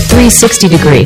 360 degree.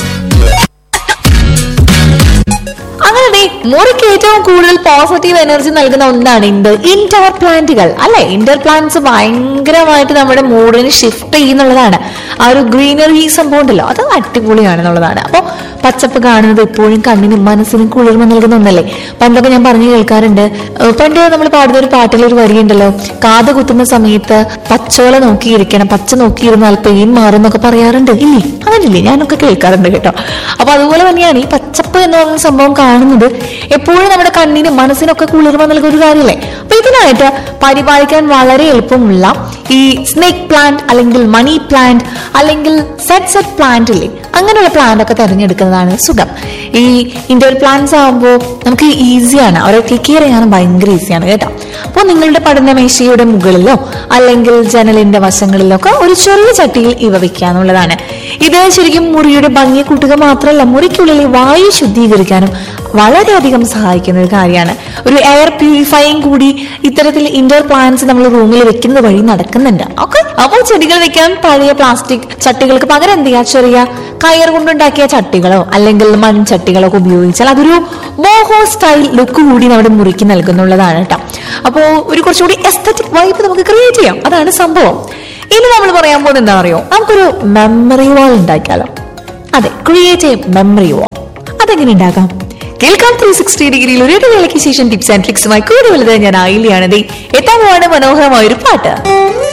അങ്ങനെ ദേ മുറിക്ക് ഏറ്റവും കൂടുതൽ പോസിറ്റീവ് എനർജി നൽകുന്ന ഒന്നാണ് ഇൻഡോർ ഇൻഡോർ പ്ലാന്റുകൾ അല്ലെ ഇൻഡോർ പ്ലാന്റ്സ് ഭയങ്കരമായിട്ട് നമ്മുടെ മൂഡിന് ഷിഫ്റ്റ് ചെയ്യുന്നുള്ളതാണ് ആ ഒരു ഗ്രീനറി സംഭവം ഉണ്ടല്ലോ അത് അടിപൊളിയാണെന്നുള്ളതാണ് അപ്പോൾ പച്ചപ്പ് കാണുന്നത് എപ്പോഴും കണ്ണിനും മനസ്സിനും കുളിർമ നൽകുന്ന ഒന്നല്ലേ പണ്ടൊക്കെ ഞാൻ പറഞ്ഞു കേൾക്കാറുണ്ട് ഏഹ് പണ്ട് നമ്മൾ പാടുന്ന ഒരു പാട്ടിൽ ഒരു വരിയുണ്ടല്ലോ കാത് കുത്തുന്ന സമയത്ത് പച്ചോല നോക്കിയിരിക്കണം പച്ച നോക്കിയിരുന്നാൽ പെയിൻ മാറും എന്നൊക്കെ പറയാറുണ്ട് ഇല്ലേ അങ്ങനില്ലേ ഞാനൊക്കെ കേൾക്കാറുണ്ട് കേട്ടോ അപ്പൊ അതുപോലെ തന്നെയാണ് ഈ പച്ചപ്പ് എന്ന് പറയുന്ന സംഭവം കാണുന്നത് എപ്പോഴും നമ്മുടെ കണ്ണിനും മനസ്സിനൊക്കെ കുളിർമ നൽകുന്ന ഒരു കാര്യമല്ലേ അപ്പൊ ഇതിനായിട്ട് പരിപാലിക്കാൻ വളരെ എളുപ്പമുള്ള ഈ സ്നേക്ക് പ്ലാന്റ് അല്ലെങ്കിൽ മണി പ്ലാന്റ് അല്ലെങ്കിൽ സെറ്റ് സെറ്റ് പ്ലാന്റ് ഇല്ലേ അങ്ങനെയുള്ള പ്ലാന്റ് ഒക്കെ തിരഞ്ഞെടുക്കുന്നതാണ് സുഖം ഈ ഇൻഡോർ പ്ലാന്റ്സ് ആകുമ്പോൾ നമുക്ക് ഈസിയാണ് അവരെ ടേക്ക് കെയർ ചെയ്യാൻ ഭയങ്കര ഈസിയാണ് കേട്ടോ അപ്പോൾ നിങ്ങളുടെ പഠനമേശയുടെ മുകളിലോ അല്ലെങ്കിൽ ജനലിന്റെ വശങ്ങളിലോ ഒക്കെ ഒരു ചെറിയ ചട്ടിയിൽ ഇവ വെക്കാന്നുള്ളതാണ് ഇത് ശരിക്കും മുറിയുടെ ഭംഗി കൂട്ടുക മാത്രമല്ല മുറിക്കുള്ളിലെ വായു ശുദ്ധീകരിക്കാനും വളരെയധികം സഹായിക്കുന്ന ഒരു കാര്യമാണ് ഒരു എയർ പ്യൂരിഫൈയും കൂടി ഇത്തരത്തിൽ ഇൻഡോർ പ്ലാന്റ്സ് നമ്മൾ റൂമിൽ വെക്കുന്നത് വഴി നടക്കുന്നുണ്ട് ഓക്കെ അപ്പോൾ ചെടികൾ വെക്കാൻ പഴയ പ്ലാസ്റ്റിക് ചട്ടികൾക്ക് പകരം എന്ത് ചെയ്യുക ചെറിയ കയർ കൊണ്ടുണ്ടാക്കിയ ചട്ടികളോ അല്ലെങ്കിൽ മൺചട്ടികളോ ഒക്കെ ഉപയോഗിച്ചാൽ അതൊരു മോഹോ സ്റ്റൈൽ ലുക്ക് കൂടി നമ്മുടെ മുറിക്ക് നൽകുന്നുള്ളതാണ് കേട്ടോ അപ്പോൾ ഒരു കുറച്ചുകൂടി എസ്തറ്റിക് വൈബ് നമുക്ക് ക്രിയേറ്റ് ചെയ്യാം അതാണ് സംഭവം ഇനി നമ്മൾ പറയാൻ പോകുന്നത് എന്താ അറിയോ നമുക്കൊരു മെമ്മറി വാൾ ഉണ്ടാക്കിയാലോ അതെ ക്രിയേറ്റ് എ മെമ്മറി വാൾ അതെങ്ങനെ ഉണ്ടാക്കാം കേൾക്കാം ത്രീ സിക്സ്റ്റി ഡിഗ്രിയിൽ ഒരു ഇടവേളയ്ക്ക് ശേഷം ടിപ്സ് ആൻഡ് ട്രിക്സുമായി കൂടെ വലുത് ഞാൻ ആയില്ലാണ് ദേ എത്താൻ പോവാണ് മനോഹരമായ ഒരു പാട്ട്